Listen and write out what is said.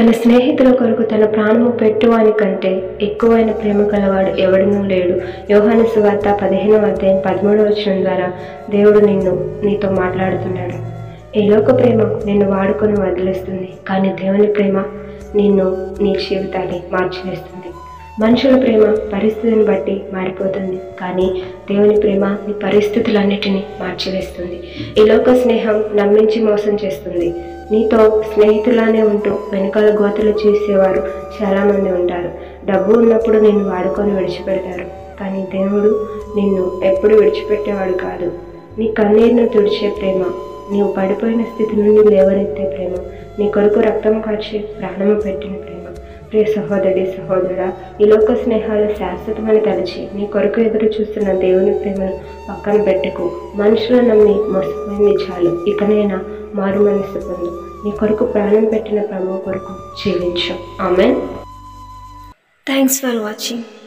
తన స్నేహితుల కొరకు తన ప్రాణము పెట్టువాని కంటే ఎక్కువైన ప్రేమ కలవాడు ఎవడనూ లేడు యోహాను సువార్త పదిహేనవ అధ్యాయం పదమూడవ వచనం ద్వారా దేవుడు నిన్ను నీతో మాట్లాడుతున్నాడు ఈ లోక ప్రేమ నిన్ను వాడుకొని వదిలేస్తుంది కానీ దేవుని ప్రేమ నిన్ను నీ జీవితాన్ని మార్చివేస్తుంది మనుషుల ప్రేమ పరిస్థితిని బట్టి మారిపోతుంది కానీ దేవుని ప్రేమ నీ పరిస్థితులన్నిటినీ మార్చివేస్తుంది ఈ లోక స్నేహం నమ్మించి మోసం చేస్తుంది నీతో స్నేహితులానే ఉంటూ వెనకాల గోతలు చూసేవారు చాలామంది ఉంటారు డబ్బు ఉన్నప్పుడు నిన్ను వాడుకొని విడిచిపెడతారు కానీ దేవుడు నిన్ను ఎప్పుడు విడిచిపెట్టేవాడు కాదు నీ కన్నీరును తుడిచే ప్రేమ నీవు పడిపోయిన స్థితి నుండి లేవనెత్తే ప్రేమ నీ కొరకు రక్తం కాచి ప్రాణము పెట్టిన ప్రేమ ప్రియ సహోదరి సహోదరుడా ఈ లోక స్నేహాలు శాశ్వతమని తలచి నీ కొరకు ఎదురు చూస్తున్న దేవుని ప్రేమను పక్కన పెట్టుకు మనుషులను నమ్మి మోసపోయింది చాలు ఇకనైనా మారు మనసు పొందు నీ కొరకు ప్రాణం పెట్టిన ప్రభువు కొరకు జీవించు ఆమెన్ థ్యాంక్స్ ఫర్ వాచింగ్